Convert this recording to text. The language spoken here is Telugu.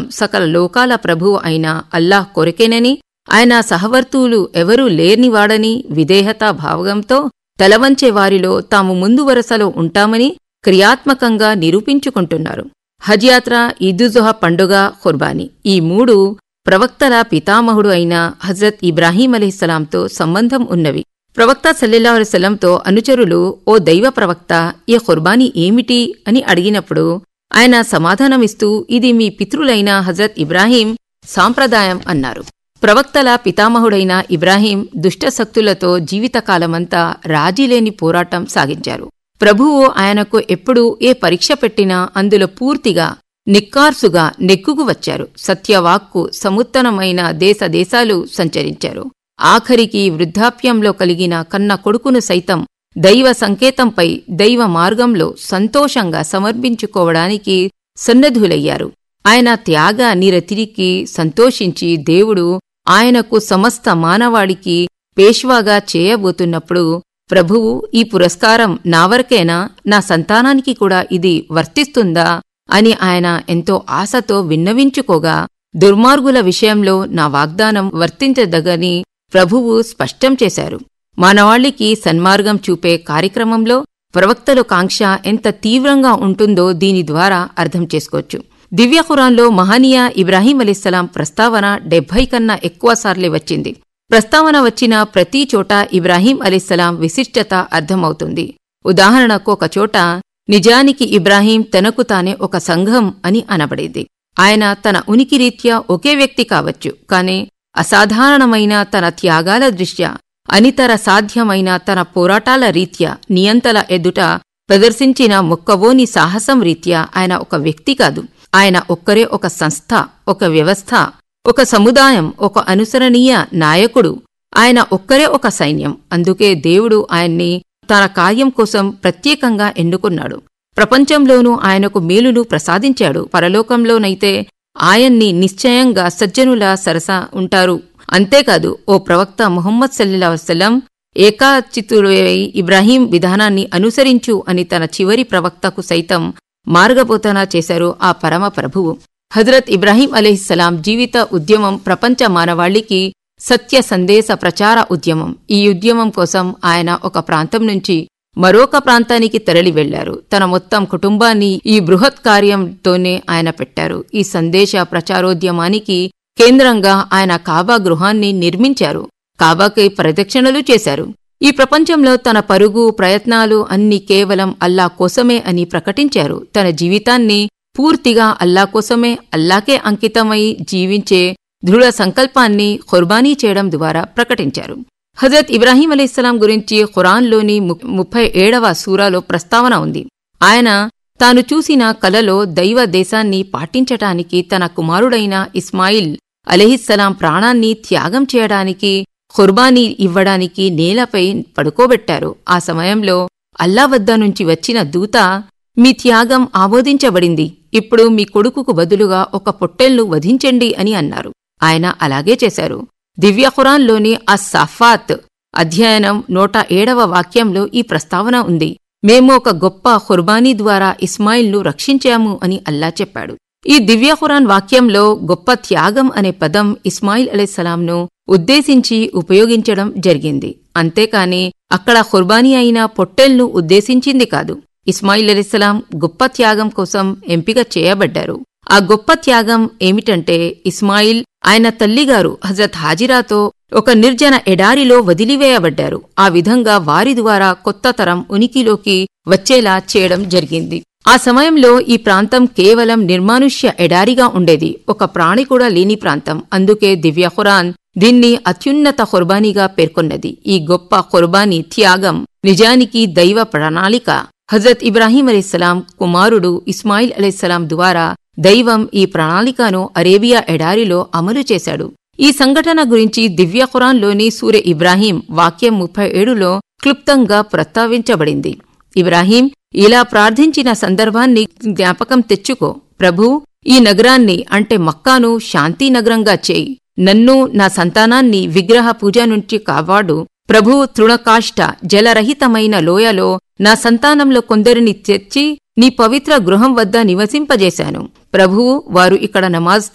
సకల లోకాల ప్రభువు అయిన అల్లాహ్ కొరకేనని ఆయన సహవర్తువులు ఎవరూ లేనివాడని విధేయతా భావంతో తలవంచే వారిలో తాము ముందు వరసలో ఉంటామని క్రియాత్మకంగా నిరూపించుకుంటున్నారు హజ్ యాత్ర ఈదుజుహా పండుగ ఖుర్బానీ ఈ మూడు ప్రవక్తల పితామహుడు అయిన హజరత్ ఇబ్రాహీం అలీస్లాంతో సంబంధం ఉన్నవి ప్రవక్త సల్లెల్లాహుసలంతో అనుచరులు ఓ దైవ ప్రవక్త ఈ ఖుర్బానీ ఏమిటి అని అడిగినప్పుడు ఆయన సమాధానమిస్తూ ఇది మీ పితృలైన హజరత్ ఇబ్రాహీం సాంప్రదాయం అన్నారు ప్రవక్తల పితామహుడైన ఇబ్రాహీం దుష్టశక్తులతో జీవితకాలమంతా రాజీలేని పోరాటం సాగించారు ప్రభువు ఆయనకు ఎప్పుడూ ఏ పరీక్ష పెట్టినా అందులో పూర్తిగా నిక్కార్సుగా నెగ్గుకు వచ్చారు సత్యవాక్కు సముత్తనమైన దేశ దేశాలు సంచరించారు ఆఖరికి వృద్ధాప్యంలో కలిగిన కన్న కొడుకును సైతం దైవ సంకేతంపై దైవ మార్గంలో సంతోషంగా సమర్పించుకోవడానికి సన్నద్ధులయ్యారు ఆయన త్యాగ నిరతిరికి సంతోషించి దేవుడు ఆయనకు సమస్త మానవాడికి పేష్వాగా చేయబోతున్నప్పుడు ప్రభువు ఈ పురస్కారం నావరకేనా నా సంతానానికి కూడా ఇది వర్తిస్తుందా అని ఆయన ఎంతో ఆశతో విన్నవించుకోగా దుర్మార్గుల విషయంలో నా వాగ్దానం వర్తించదగని ప్రభువు స్పష్టం చేశారు మానవాళికి సన్మార్గం చూపే కార్యక్రమంలో ప్రవక్తల కాంక్ష ఎంత తీవ్రంగా ఉంటుందో దీని ద్వారా అర్థం చేసుకోవచ్చు దివ్య ఖురాన్లో మహనీయ ఇబ్రాహీం అలీస్లాం ప్రస్తావన డెబ్బై కన్నా ఎక్కువ సార్లే వచ్చింది ప్రస్తావన వచ్చిన ప్రతి చోట ఇబ్రాహీం అలీస్లాం విశిష్టత అర్థమవుతుంది ఉదాహరణకు ఒక చోట నిజానికి ఇబ్రాహీం తనకు తానే ఒక సంఘం అని అనబడేది ఆయన తన ఉనికి రీత్యా ఒకే వ్యక్తి కావచ్చు కాని అసాధారణమైన తన త్యాగాల దృష్ట్యా అనితర సాధ్యమైన తన పోరాటాల రీత్యా నియంతల ఎదుట ప్రదర్శించిన మొక్కవోని సాహసం రీత్యా ఆయన ఒక వ్యక్తి కాదు ఆయన ఒక్కరే ఒక సంస్థ ఒక వ్యవస్థ ఒక సముదాయం ఒక అనుసరణీయ నాయకుడు ఆయన ఒక్కరే ఒక సైన్యం అందుకే దేవుడు ఆయన్ని తన కార్యం కోసం ప్రత్యేకంగా ఎన్నుకున్నాడు ప్రపంచంలోనూ ఆయనకు మేలును ప్రసాదించాడు పరలోకంలోనైతే ఆయన్ని నిశ్చయంగా సజ్జనులా సరస ఉంటారు అంతేకాదు ఓ ప్రవక్త ముహమ్మద్ సల్లా వసల్లం ఏకాచితుడై ఇబ్రాహీం విధానాన్ని అనుసరించు అని తన చివరి ప్రవక్తకు సైతం మార్గబోధన చేశారు ఆ పరమ ప్రభువు హజరత్ ఇబ్రాహీం అలీహిస్సలాం జీవిత ఉద్యమం ప్రపంచ మానవాళికి సత్య సందేశ ప్రచార ఉద్యమం ఈ ఉద్యమం కోసం ఆయన ఒక ప్రాంతం నుంచి మరొక ప్రాంతానికి తరలి వెళ్లారు తన మొత్తం కుటుంబాన్ని ఈ బృహత్ కార్యంతోనే ఆయన పెట్టారు ఈ సందేశ ప్రచారోద్యమానికి కేంద్రంగా ఆయన కాబా గృహాన్ని నిర్మించారు కాబాకి ప్రదక్షిణలు చేశారు ఈ ప్రపంచంలో తన పరుగు ప్రయత్నాలు అన్ని కేవలం అల్లా కోసమే అని ప్రకటించారు తన జీవితాన్ని పూర్తిగా అల్లా కోసమే అల్లాకే అంకితమై జీవించే దృఢ సంకల్పాన్ని ఖుర్బానీ చేయడం ద్వారా ప్రకటించారు హజరత్ ఇబ్రాహీం అలీస్లాం గురించి ఖురాన్లోని ముప్పై ఏడవ సూరాలో ప్రస్తావన ఉంది ఆయన తాను చూసిన కలలో దైవ దేశాన్ని పాటించటానికి తన కుమారుడైన ఇస్మాయిల్ అలీహిస్సలాం ప్రాణాన్ని త్యాగం చేయడానికి ఖుర్బానీ ఇవ్వడానికి నేలపై పడుకోబెట్టారు ఆ సమయంలో అల్లా వద్ద నుంచి వచ్చిన దూత మీ త్యాగం ఆమోదించబడింది ఇప్పుడు మీ కొడుకుకు బదులుగా ఒక పొట్టెల్ను వధించండి అని అన్నారు ఆయన అలాగే చేశారు దివ్య ఖురాన్లోని అస్సాఫాత్ అధ్యయనం నూట ఏడవ వాక్యంలో ఈ ప్రస్తావన ఉంది మేము ఒక గొప్ప ఖుర్బానీ ద్వారా ఇస్మాయిల్ను రక్షించాము అని అల్లా చెప్పాడు ఈ దివ్య ఖురాన్ వాక్యంలో గొప్ప త్యాగం అనే పదం ఇస్మాయిల్ అలైసలాంను ఉద్దేశించి ఉపయోగించడం జరిగింది అంతేకాని అక్కడ ఖుర్బానీ అయిన పొట్టెల్ను ఉద్దేశించింది కాదు ఇస్మాయిల్ అలీస్లాం గొప్ప త్యాగం కోసం ఎంపిక చేయబడ్డారు ఆ గొప్ప త్యాగం ఏమిటంటే ఇస్మాయిల్ ఆయన తల్లిగారు హజరత్ హాజిరాతో ఒక నిర్జన ఎడారిలో వదిలివేయబడ్డారు ఆ విధంగా వారి ద్వారా కొత్త తరం ఉనికిలోకి వచ్చేలా చేయడం జరిగింది ఆ సమయంలో ఈ ప్రాంతం కేవలం నిర్మానుష్య ఎడారిగా ఉండేది ఒక ప్రాణి కూడా లేని ప్రాంతం అందుకే దివ్య ఖురాన్ దీన్ని అత్యున్నత ఖుర్బానీగా పేర్కొన్నది ఈ గొప్ప ఖుర్బానీ త్యాగం నిజానికి దైవ ప్రణాళిక హజరత్ ఇబ్రాహీం అలీస్లాం కుమారుడు ఇస్మాయిల్ అలీస్లాం ద్వారా దైవం ఈ ప్రణాళికను అరేబియా ఎడారిలో అమలు చేశాడు ఈ సంఘటన గురించి దివ్య ఖురాన్లోని సూర్య ఇబ్రాహీం వాక్యం ముప్పై ఏడులో క్లుప్తంగా ప్రస్తావించబడింది ఇబ్రాహీం ఇలా ప్రార్థించిన సందర్భాన్ని జ్ఞాపకం తెచ్చుకో ప్రభూ ఈ నగరాన్ని అంటే మక్కాను శాంతి నగరంగా చేయి నన్ను నా సంతానాన్ని విగ్రహ పూజ నుంచి కాపాడు ప్రభు తృణకాష్ట జలరహితమైన లోయలో నా సంతానంలో కొందరిని తెచ్చి నీ పవిత్ర గృహం వద్ద నివసింపజేశాను ప్రభువు వారు ఇక్కడ నమాజ్